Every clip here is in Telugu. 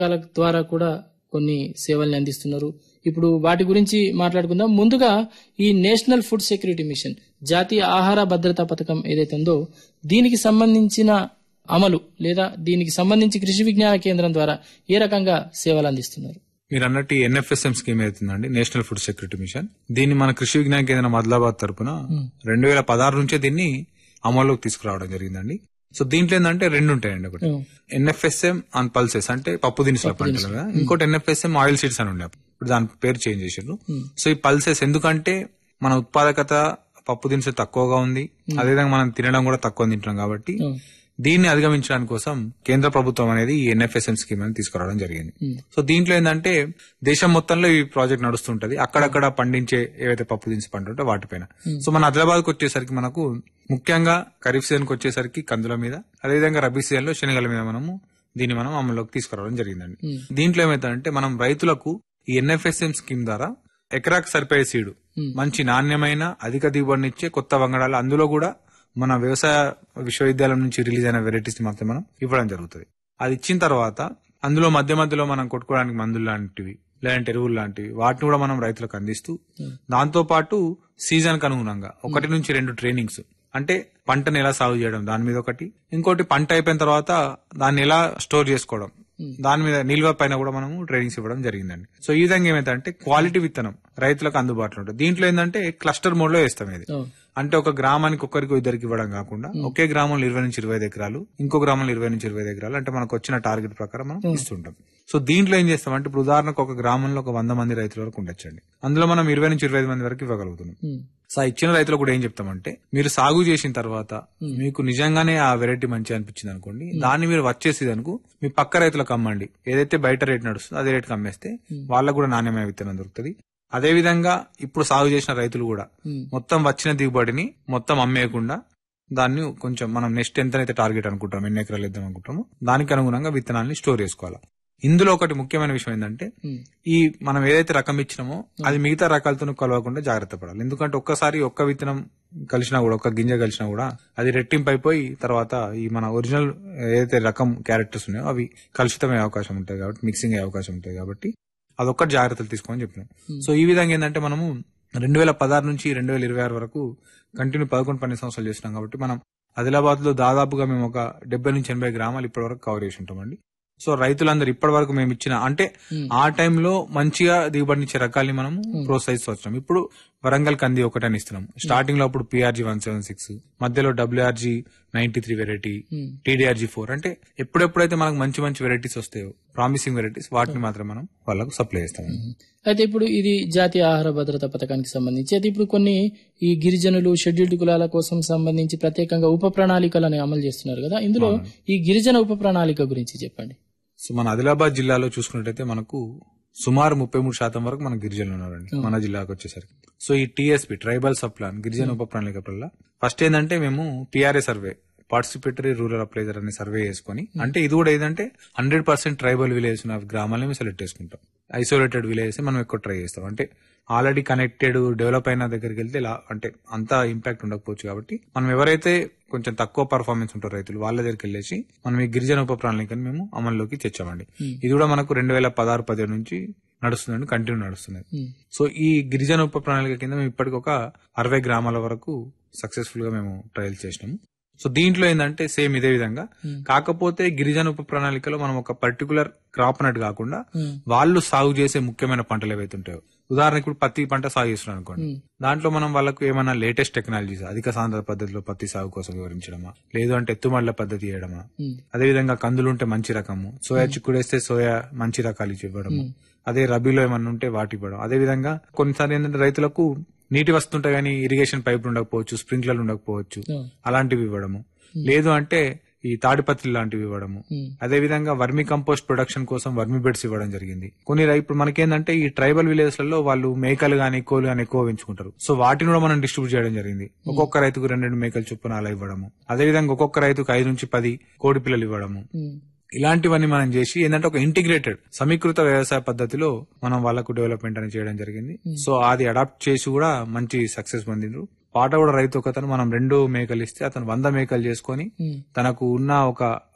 పథకాల ద్వారా కూడా కొన్ని సేవల్ని అందిస్తున్నారు ఇప్పుడు వాటి గురించి మాట్లాడుకుందాం ముందుగా ఈ నేషనల్ ఫుడ్ సెక్యూరిటీ మిషన్ జాతీయ ఆహార భద్రతా పథకం ఏదైతే ఉందో దీనికి సంబంధించిన అమలు లేదా దీనికి సంబంధించి కృషి విజ్ఞాన కేంద్రం ద్వారా ఏ రకంగా సేవలు అందిస్తున్నారు మీరు అన్నట్టు ఎన్ఎఫ్ఎస్ఎం స్కీమ్ అవుతుందండి నేషనల్ ఫుడ్ సెక్యూరిటీ మిషన్ దీన్ని మన కృషి విజ్ఞాన కేంద్రం ఆదిలాబాద్ తరపున రెండు వేల పదహారు నుంచే దీన్ని అమల్లోకి తీసుకురావడం జరిగిందండి సో దీంట్లో ఏంటంటే రెండు ఉంటాయండి ఒకటి ఉం. ఎన్ఎఫ్ఎస్ఎం ఆన్ పల్సెస్ అంటే పప్పు దినుసుల పంటలు కదా ఇంకోటి ఎన్ఎఫ్ఎస్ఎం ఆయిల్ సీడ్స్ అని ఉండే ఇప్పుడు దాని పేరు చేంజ్ చేసారు సో ఈ పల్సెస్ ఎందుకంటే మన ఉత్పాదకత పప్పు దినుసులు తక్కువగా ఉంది అదేవిధంగా మనం తినడం కూడా తక్కువ తింటున్నాం కాబట్టి ఉం. దీన్ని అధిగమించడానికి కోసం కేంద్ర ప్రభుత్వం అనేది ఈ ఎన్ఎఫ్ఎస్ఎం స్కీమ్ అని తీసుకురావడం జరిగింది సో దీంట్లో ఏంటంటే దేశం మొత్తంలో ఈ ప్రాజెక్ట్ నడుస్తుంటది అక్కడక్కడ పండించే ఏవైతే పప్పు దినుసు పంట ఉంటే వాటిపైన సో మన ఆదిలాబాద్కి వచ్చేసరికి మనకు ముఖ్యంగా ఖరీఫ్ సీజన్ కి వచ్చేసరికి కందుల మీద అదేవిధంగా రబీ సీజన్ లో శనగల మీద మనము దీన్ని మనం అమల్లోకి తీసుకురావడం జరిగిందండి దీంట్లో ఏమైతుందంటే మనం రైతులకు ఈ ఎన్ఎఫ్ఎస్ఎం స్కీమ్ ద్వారా ఎకరాకు సరిపోయే సీడు మంచి నాణ్యమైన అధిక దిగుబడినిచ్చే కొత్త వంగడాలు అందులో కూడా మన వ్యవసాయ విశ్వవిద్యాలయం నుంచి రిలీజ్ అయిన వెరైటీస్ మాత్రం మనం ఇవ్వడం జరుగుతుంది అది ఇచ్చిన తర్వాత అందులో మధ్య మధ్యలో మనం కొట్టుకోవడానికి మందులు లాంటివి లేదంటే ఎరువులు లాంటివి వాటిని కూడా మనం రైతులకు అందిస్తూ దాంతో పాటు సీజన్ కు అనుగుణంగా ఒకటి నుంచి రెండు ట్రైనింగ్స్ అంటే పంటను ఎలా సాగు చేయడం దాని మీద ఒకటి ఇంకోటి పంట అయిపోయిన తర్వాత దాన్ని ఎలా స్టోర్ చేసుకోవడం దాని మీద నిల్వ పైన కూడా మనము ట్రైనింగ్స్ ఇవ్వడం జరిగిందండి సో ఈ విధంగా ఏమైందంటే క్వాలిటీ విత్తనం రైతులకు అందుబాటులో ఉంటుంది దీంట్లో ఏంటంటే క్లస్టర్ మోడ్ లో వేస్తాం ఇది అవును. అంటే ఒక గ్రామానికి ఒక్కరికి ఇద్దరికి ఇవ్వడం కాకుండా ఒకే గ్రామంలో ఇరవై నుంచి ఇరవై ఐదు ఎకరాలు ఇంకో గ్రామంలో ఇరవై నుంచి ఇరవై ఐదు ఎకరాలు అంటే మనకు వచ్చిన టార్గెట్ ప్రకారం మనం ఇస్తుంటాం సో దీంట్లో ఏం చేస్తాం అంటే ఇప్పుడు ఉదాహరణకు ఒక గ్రామంలో ఒక వంద మంది రైతుల వరకు ఉండొచ్చండి అందులో మనం ఇరవై నుంచి ఇరవై ఐదు మంది వరకు ఇవ్వగలుగుతున్నాం ఉం. సో ఆ ఇచ్చిన రైతులు కూడా ఏం చెప్తామంటే మీరు సాగు చేసిన తర్వాత మీకు నిజంగానే ఆ వెరైటీ మంచిగా అనిపించింది అనుకోండి దాన్ని మీరు వచ్చేసి అనుకో మీ పక్క రైతులకు అమ్మండి ఏదైతే బయట రేట్ నడుస్తుందో అదే రేట్కి అమ్మేస్తే వాళ్ళకు కూడా నాణ్యమైన విత్తనం దొరుకుతుంది అదే విధంగా ఇప్పుడు సాగు చేసిన రైతులు కూడా ఉం. మొత్తం వచ్చిన దిగుబడిని మొత్తం అమ్మేయకుండా దాన్ని కొంచెం మనం నెక్స్ట్ ఎంతనైతే టార్గెట్ అనుకుంటాం ఎన్ని ఎకరాలు ఇద్దాం అనుకుంటామో దానికి అనుగుణంగా విత్తనాల్ని స్టోర్ చేసుకోవాలి ఇందులో ఒకటి ముఖ్యమైన విషయం ఏంటంటే ఉం. ఈ మనం ఏదైతే రకం ఇచ్చినామో అది మిగతా రకాలతో కలవకుండా జాగ్రత్త పడాలి ఎందుకంటే ఒక్కసారి ఒక్క విత్తనం కలిసినా కూడా ఒక్క గింజ కలిసినా కూడా అది రెట్టింపు అయిపోయి తర్వాత ఈ మన ఒరిజినల్ ఏదైతే రకం క్యారెక్టర్స్ ఉన్నాయో అవి కలుషితమయ్యే అవకాశం ఉంటుంది కాబట్టి మిక్సింగ్ అయ్యే అవకాశం ఉంటుంది కాబట్టి అదొక్కటి జాగ్రత్తలు తీసుకోమని చెప్పినాం సో ఈ విధంగా ఏంటంటే మనము రెండు వేల పదహారు నుంచి రెండు వేల ఇరవై ఆరు వరకు కంటిన్యూ పదకొండు పన్నెండు సంవత్సరాలు చేస్తున్నాం కాబట్టి మనం ఆదిలాబాద్ లో దాదాపుగా మేము ఒక డెబ్బై నుంచి ఎనభై గ్రామాలు ఇప్పటి వరకు కవర్ చేసి ఉంటామండి సో రైతులందరూ ఇప్పటి వరకు మేము ఇచ్చిన అంటే ఆ టైంలో మంచిగా దిగుబడినిచ్చే రకాల్ని మనం ప్రోత్సహిస్తూ వచ్చినాం ఇప్పుడు వరంగల్ కంది ఒకటని ఇస్తున్నాం స్టార్టింగ్ లో అప్పుడు పిఆర్జీ వన్ సెవెన్ సిక్స్ మధ్యలో WRG ninety three variety TDRG four అంటే ఎప్పుడెప్పుడైతే మనకు మంచి మంచి వెరైటీస్ వస్తాయో ప్రామిసింగ్ వెరైటీస్ వాటిని మాత్రం మనం వాళ్ళకు సప్లై చేస్తాం అయితే ఇప్పుడు ఇది జాతీయ ఆహార భద్రత పథకానికి సంబంధించి అయితే ఇప్పుడు కొన్ని ఈ గిరిజనులు షెడ్యూల్డ్ కులాల కోసం సంబంధించి ప్రత్యేకంగా ఉప ప్రణాళికలను అమలు చేస్తున్నారు కదా ఇందులో ఈ గిరిజన ఉప ప్రణాళిక గురించి చెప్పండి సో మన ఆదిలాబాద్ జిల్లాలో చూసుకున్నట్టయితే మనకు సుమారు ముప్పై మూడు శాతం వరకు మన గిరిజనులు ఉన్నారండి మన జిల్లాకు వచ్చేసరికి సో ఈ టీఎస్పీ ట్రైబల్ సబ్ ప్లాన్ గిరిజన ఉప ప్రణాళిక వల్ల ఫస్ట్ ఏంటంటే మేము PRA survey participatory rural appraiser అనే సర్వే చేసుకుని అంటే ఇది కూడా ఏదంటే హండ్రెడ్ పర్సెంట్ ట్రైబల్ విలేజ్ ఉన్న గ్రామాలని మేము సెలెక్ట్ చేసుకుంటాం ఐసోలేటెడ్ విలేజెస్ మనం ఎక్కువ ట్రై చేస్తాం అంటే ఆల్రెడీ కనెక్టెడ్ డెవలప్ అయిన దగ్గరికి వెళ్తే ఇలా అంటే అంత ఇంపాక్ట్ ఉండకపోవచ్చు కాబట్టి మనం ఎవరైతే కొంచెం తక్కువ పర్ఫార్మెన్స్ ఉంటారు రైతులు వాళ్ళ దగ్గరికి వెళ్ళేసి మనం ఈ గిరిజన ఉప ప్రణాళికను మేము అమల్లోకి తెచ్చామండి ఇది కూడా మనకు రెండు వేల పదహారు పదిహేడు నుంచి నడుస్తుందండి కంటిన్యూ నడుస్తుంది సో ఈ గిరిజన ఉప ప్రణాళిక కింద మేము ఇప్పటికి ఒక అరవై గ్రామాల వరకు సక్సెస్ఫుల్ గా మేము ట్రయల్ చేసినాము సో దీంట్లో ఏంటంటే సేమ్ ఇదే విధంగా కాకపోతే గిరిజన ఉప ప్రణాళికలో మనం ఒక పర్టికులర్ క్రాప్ అన్నట్టు కాకుండా వాళ్ళు సాగు చేసే ముఖ్యమైన పంటలు ఏవైతే ఉంటాయో ఉదాహరణకు ఇప్పుడు పత్తి పంట సాగు చేస్తున్నారు అనుకోండి దాంట్లో మనం వాళ్ళకు ఏమైనా లేటెస్ట్ టెక్నాలజీస్ అధిక సాంద్ర పద్ధతిలో పత్తి సాగు కోసం వివరించడమా లేదు అంటే ఎత్తుమళ్ల పద్ధతి చేయడమా అదేవిధంగా కందులుంటే మంచి రకము సోయా చిక్కుడేస్తే సోయా మంచి రకాలు ఇచ్చి ఇవ్వడము అదే రబీలో ఏమన్నా ఉంటే వాటి ఇవ్వడం అదే విధంగా కొన్నిసార్లు ఏంటంటే రైతులకు నీటి వస్తుంటాయి కానీ ఇరిగేషన్ పైపులు ఉండకపోవచ్చు స్ప్రింక్లర్లు ఉండకపోవచ్చు అలాంటివి ఇవ్వడము లేదు అంటే ఈ తాడిపత్రి లాంటివి ఇవ్వడము అదే విధంగా వర్మి కంపోస్ట్ ప్రొడక్షన్ కోసం వర్మి బెడ్స్ ఇవ్వడం జరిగింది కొన్ని రై- ఇప్పుడు మనకేందంటే ఈ ట్రైబల్ విలేజెస్ లలో వాళ్ళు మేకలు గాని కోళ్ళు గాని ఎక్కువ పెంచుకుంటారు సో వాటిని కూడా మనం డిస్ట్రిబ్యూట్ చేయడం జరిగింది ఒక్కొక్క రైతుకు రెండు రెండు మేకలు చొప్పున అలా ఇవ్వడము అదే విధంగా ఒక్కొక్క రైతుకు ఐదు నుంచి పది కోడి పిల్లలు ఇవ్వడము ఇలాంటివన్నీ మనం చేసి ఏంటంటే ఒక ఇంటిగ్రేటెడ్ సమీకృత వ్యవసాయ పద్ధతిలో మనం వాళ్ళకు డెవలప్మెంట్ అని చేయడం జరిగింది సో అది అడాప్ట్ చేసి కూడా మంచి సక్సెస్ పొందిండ్రు పాట కూడా రైతు ఒకతను మనం రెండు మేకలు ఇస్తే అతను వంద మేకలు చేసుకొని తనకు ఉన్న ఒక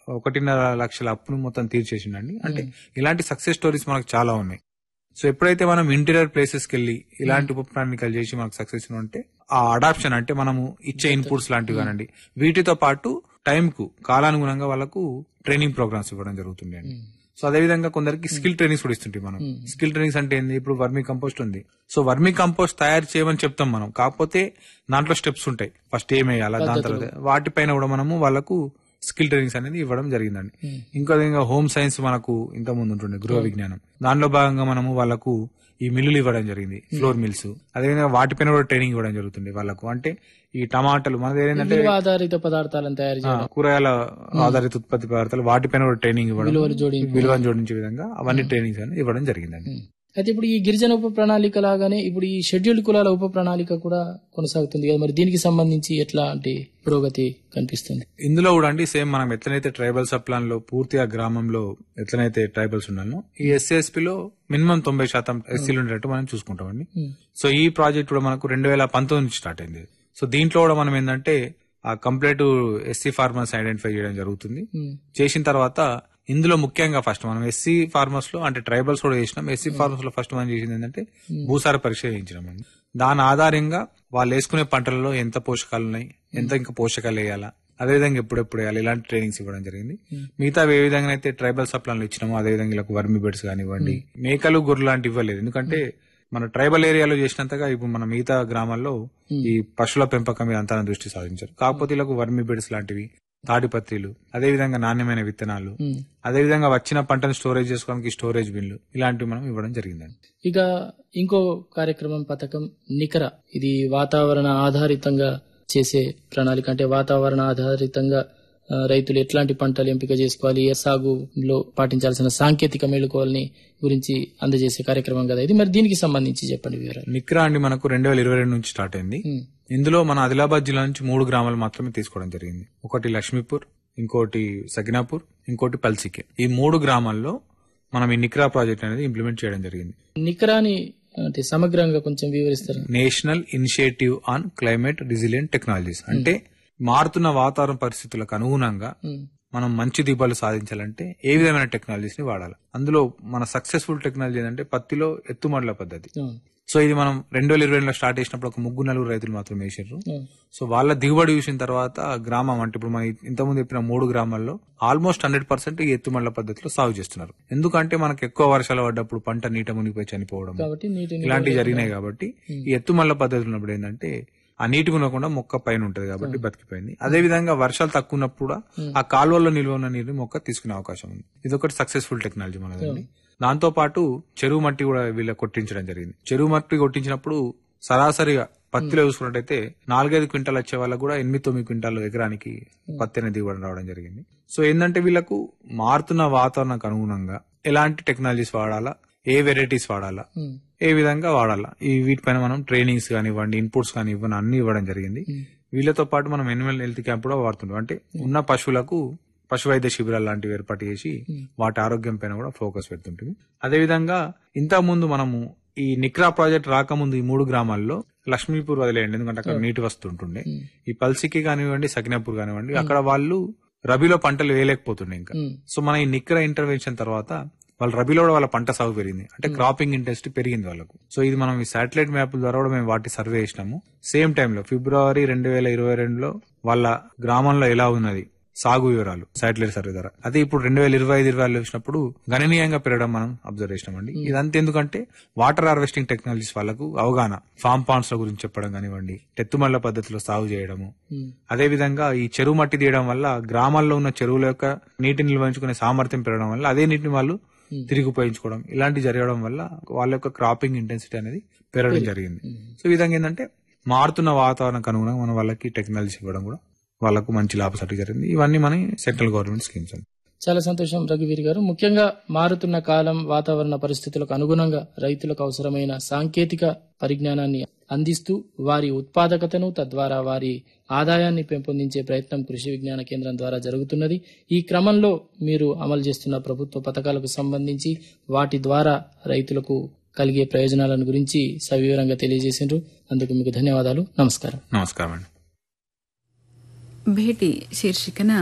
ఒకటిన్నర లక్షల అప్పును మొత్తం తీర్చేసిండండి అంటే ఇలాంటి సక్సెస్ స్టోరీస్ మనకు చాలా ఉన్నాయి సో ఎప్పుడైతే మనం ఇంటీరియర్ ప్లేసెస్ కి వెళ్ళి ఇలాంటి ఉప ప్రణాళికలు చేసి మనకు సక్సెస్ ఉంటే ఆ అడాప్షన్ అంటే మనము ఇచ్చే ఇన్పుట్స్ లాంటివి కానండి వీటితో పాటు టైం కు కాలానుగుణంగా వాళ్ళకు ట్రైనింగ్ ప్రోగ్రామ్స్ ఇవ్వడం జరుగుతుంది అండి సో అదే విధంగా కొందరికి స్కిల్ ట్రైనింగ్స్ కూడా ఇస్తుంటాయి మనం స్కిల్ ట్రైనింగ్స్ అంటే ఏంది ఇప్పుడు వర్మీ కంపోస్ట్ ఉంది సో వర్మీ కంపోస్ట్ తయారు చేయమని చెప్తాం మనం కాకపోతే దాంట్లో స్టెప్స్ ఉంటాయి ఫస్ట్ ఏం వేయాలా దాని తర్వాత వాటిపైన కూడా మనము వాళ్ళకు స్కిల్ ట్రైనింగ్స్ అనేది ఇవ్వడం జరిగిందండి ఇంకో విధంగా హోమ్ సైన్స్ మనకు ఇంత ముందు ఉంటుండే గృహ విజ్ఞానం దానిలో భాగంగా మనము వాళ్ళకు ఈ మిల్లులు ఇవ్వడం జరిగింది ఫ్లోర్ మిల్స్ అదేవిధంగా వాటిపైన కూడా ట్రైనింగ్ ఇవ్వడం జరుగుతుంది వాళ్ళకు అంటే ఈ టమాటాలు మనది ఏంటంటే విలువ ఆధారిత పదార్థాలను తయారు ఆ, చేయడం కూరగాయల ఆధారిత ఉత్పత్తి పదార్థాలు వాటిపైన కూడా ట్రైనింగ్ ఇవ్వడం విలువలు జోడింపు. విలువను జోడించే విధంగా అవన్నీ ట్రైనింగ్స్ అనేది ఇవ్వడం జరిగిందండి అయితే ఇప్పుడు ఈ గిరిజన ఉప ప్రణాళిక లాగానే ఇప్పుడు ఈ షెడ్యూల్డ్ కులాల ఉప ప్రణాళిక కూడా కొనసాగుతుంది కదా మరి దీనికి సంబంధించి ఎట్లాంటి పురోగతి కనిపిస్తుంది ఇందులో కూడా అండి సేమ్ మనం ఎట్లనైతే ట్రైబల్ సప్లాన్ లో పూర్తిగా గ్రామంలో ఎట్లనైతే ట్రైబల్స్ ఉన్నానో ఈ ఎస్సీఎస్పీ లో మినిమం తొంభై శాతం ఎస్సీలు ఉండేటట్టు మనం చూసుకుంటామండి సో ఈ ప్రాజెక్ట్ కూడా మనకు రెండు వేల పంతొమ్మిది నుంచి స్టార్ట్ అయింది సో దీంట్లో కూడా మనం ఏంటంటే ఆ కంప్లీట్ ఎస్సీ ఫార్మర్స్ ఐడెంటిఫై చేయడం జరుగుతుంది చేసిన తర్వాత ఇందులో ముఖ్యంగా ఫస్ట్ మనం ఎస్సీ ఫార్మర్స్ లో అంటే ట్రైబల్స్ కూడా చేసినాం ఎస్సీ ఫార్మర్స్ లో ఫస్ట్ మనం చేసింది ఏంటంటే భూసార పరీక్ష చేయించినాం అండి దాని ఆధారంగా వాళ్ళు వేసుకునే పంటలలో ఎంత పోషకాలు ఉన్నాయి ఎంత ఇంకా పోషకాలు వేయాలా అదేవిధంగా ఎప్పుడెప్పుడు వేయాలి ఇలాంటి ట్రైనింగ్స్ ఇవ్వడం జరిగింది మిగతా ఏ విధంగా అయితే ట్రైబల్ సప్లాన్లు ఇచ్చినామో అదేవిధంగా ఇలా వర్మి బెడ్స్ కానివ్వండి మేకలు గొర్రెలు లాంటివి ఇవ్వలేదు ఎందుకంటే మన ట్రైబల్ ఏరియాలో చేసినంతగా ఇప్పుడు మన మిగతా గ్రామాల్లో ఈ పశువుల పెంపకం మీద అంతా దృష్టి సాధించారు కాకపోతే ఇలా వర్మి బెడ్స్ లాంటివి తాడిపత్రిలు అదేవిధంగా నాణ్యమైన విత్తనాలు అదేవిధంగా వచ్చిన పంటను స్టోరేజ్ చేసుకోవడానికి స్టోరేజ్ బిన్లు ఇలాంటివి మనం ఇవ్వడం జరిగిందండి ఇక ఇంకో కార్యక్రమం పథకం నికర ఇది వాతావరణ ఆధారితంగా చేసే ప్రణాళిక అంటే వాతావరణ ఆధారితంగా ఆ, రైతులు ఎట్లాంటి పంటలు ఎంపిక చేసుకోవాలి ఏ సాగులో పాటించాల్సిన సాంకేతిక మేలుకోవాలని గురించి అందజేసే కార్యక్రమం కదా ఇది మరి దీనికి సంబంధించి చెప్పండి వివరాలు నిక్రా అండి మనకు రెండు వేల ఇరవై రెండు నుంచి స్టార్ట్ అయింది ఉమ్, ఇందులో మన ఆదిలాబాద్ జిల్లా నుంచి మూడు గ్రామాలు మాత్రమే తీసుకోవడం జరిగింది ఒకటి లక్ష్మీపూర్ ఇంకోటి సగినాపూర్ ఇంకోటి పల్సికే ఈ మూడు గ్రామాల్లో మనం ఈ నిక్రా ప్రాజెక్ట్ అనేది ఇంప్లిమెంట్ చేయడం జరిగింది నికరాని అంటే సమగ్రంగా కొంచెం వివరిస్తారు national initiative on climate resilient technologies అంటే మారుతున్న వాతావరణ పరిస్థితులకు అనుగుణంగా మనం మంచి దిగుబడులు సాధించాలంటే ఏ విధమైన టెక్నాలజీస్ ని వాడాలి అందులో మన సక్సెస్ఫుల్ టెక్నాలజీ ఏంటంటే పత్తిలో ఎత్తుమడుల పద్ధతి సో ఇది మనం రెండు వేల ఇరవై రెండులో స్టార్ట్ చేసినప్పుడు ఒక ముగ్గురు నలుగురు రైతులు మాత్రం వేసారు సో వాళ్ళ దిగుబడి చూసిన తర్వాత గ్రామం అంటే ఇప్పుడు మనం ఇంతకుముందు చెప్పిన మూడు గ్రామాల్లో ఆల్మోస్ట్ హండ్రెడ్ పర్సెంట్ ఈ ఎత్తుమళ్ల పద్ధతిలో సాగు చేస్తున్నారు ఎందుకంటే మనకు ఎక్కువ వర్షాలు పడ్డప్పుడు పంట నీట మునిగిపోయి చనిపోవడం కాబట్టి నీటిని ఇలాంటివి జరిగినాయి కాబట్టి ఈ ఎత్తుమల్ల పద్ధతి ఉన్నప్పుడు ఏంటంటే ఆ నీటి ఉండకుండా మొక్క పైన ఉంటది కాబట్టి బతికిపోయింది అదే విధంగా వర్షాలు తక్కువ ఉన్నప్పుడు కూడా ఆ కాలువల్లో నిల్వ ఉన్న నీరుని మొక్క తీసుకునే అవకాశం ఉంది ఇది ఒకటి సక్సెస్ఫుల్ టెక్నాలజీ మనదండి దాంతో పాటు చెరువు మట్టి కూడా వీళ్ళ కొట్టించడం జరిగింది చెరువు మట్టి కొట్టించినప్పుడు సరాసరిగా పత్తిలో చూసుకున్నట్టయితే నాలుగైదు క్వింటాలు వచ్చే వాళ్ళకు కూడా ఎనిమిది తొమ్మిది క్వింటాలు ఎకరానికి పత్తి అనేది దిగుబడి రావడం జరిగింది సో ఏంటంటే వీళ్ళకు మారుతున్న వాతావరణానికి అనుగుణంగా ఎలాంటి టెక్నాలజీస్ వాడాలా ఏ వెరైటీస్ వాడాలా ఉమ్, ఏ విధంగా వాడాలా ఈ వీటిపైన మనం ట్రైనింగ్స్ కానివ్వండి ఇన్పుట్స్ కానీ ఇవ్వని అన్ని ఇవ్వడం జరిగింది వీళ్ళతో పాటు మనం ఎనిమల్ హెల్త్ క్యాంప్ కూడా వాడుతుంటాం అంటే ఉన్న పశువులకు పశు వైద్య శిబిరాలు లాంటివి ఏర్పాటు చేసి వాటి ఆరోగ్యం పైన కూడా ఫోకస్ పెడుతుంటుంది అదేవిధంగా ఇంత ముందు మనము ఈ నిక్రా ప్రాజెక్ట్ రాకముందు ఈ మూడు గ్రామాల్లో లక్ష్మీపూర్ వదిలేయండి ఎందుకంటే అక్కడ నీటి వస్తుంటుండే ఈ పల్సికి కానివ్వండి సకినాపూర్ కానివ్వండి అక్కడ వాళ్ళు రబీలో పంటలు వేయలేకపోతుండే ఇంకా ఉమ్, సో మన ఈ నిక్ర ఇంటర్వెన్షన్ తర్వాత వాళ్ళ రబీలో కూడా వాళ్ళ పంట సాగు పెరిగింది అంటే క్రాపింగ్ ఇంట్రెస్ట్ పెరిగింది వాళ్ళకు సో ఇది మనం ఈ శాటిలైట్ మ్యాప్ ద్వారా కూడా మేము వాటి సర్వే చేసినాము సేమ్ టైంలో ఫిబ్రవరి రెండు వేల ఇరవై రెండులో వాళ్ళ గ్రామంలో ఎలా ఉన్నది సాగు వివరాలు శాటిలైట్ సర్వే ద్వారా అదే ఇప్పుడు రెండు వేల ఇరవై ఐదు ఇరవై ఆరులో చూసినప్పుడు గణనీయంగా పెరగడం మనం అబ్జర్వ్ చేసినామండి ఇదంతా ఎందుకంటే వాటర్ హార్వెస్టింగ్ టెక్నాలజీస్ వాళ్ళకు అవగాహన ఫామ్ పాండ్స్ గురించి చెప్పడం కానివ్వండి టెత్తుమల్ల పద్ధతిలో సాగు చేయడము ఉమ్, అదే విధంగా ఈ చెరువు మట్టి తీయడం వల్ల గ్రామాల్లో ఉన్న చెరువుల యొక్క నీటిని నిల్వహించుకునే సామర్థ్యం పెరగడం వల్ల అదే నీటిని వాళ్ళు తిరిగి ఉపయోగించుకోవడం ఇలాంటి జరగడం వల్ల వాళ్ళ యొక్క క్రాపింగ్ ఇంటెన్సిటీ అనేది పెరగడం జరిగింది సో ఈ విధంగా ఏంటంటే మారుతున్న వాతావరణానికి అనుగుణంగా మనం వాళ్ళకి టెక్నాలజీ ఇవ్వడం కూడా వాళ్ళకు మంచి లాభసాటి జరిగింది ఇవన్నీ మన సెంట్రల్ గవర్నమెంట్ స్కీమ్స్ అండి చాలా సంతోషం రఘువీర్ గారు ముఖ్యంగా మారుతున్న కాలం వాతావరణ పరిస్థితులకు అనుగుణంగా రైతులకు అవసరమైన సాంకేతిక పరిజ్ఞానాన్ని అందిస్తూ వారి ఉత్పాదకతను తద్వారా వారి ఆదాయాన్ని పెంపొందించే ప్రయత్నం కృషి విజ్ఞాన కేంద్రం ద్వారా జరుగుతున్నది ఈ క్రమంలో మీరు అమలు చేస్తున్న ప్రభుత్వ పథకాలకు సంబంధించి వాటి ద్వారా రైతులకు కలిగే ప్రయోజనాలను గురించి సవివరంగా తెలియజేసిండ్రు అందుకు మీకు ధన్యవాదాలు నమస్కారం నమస్కారం అండి భేటీ శీర్షికన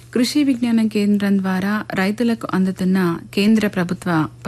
కృషి విజ్ఞాన కేంద్రం ద్వారా రైతులకు అందుతున్న కేంద్ర ప్రభుత్వ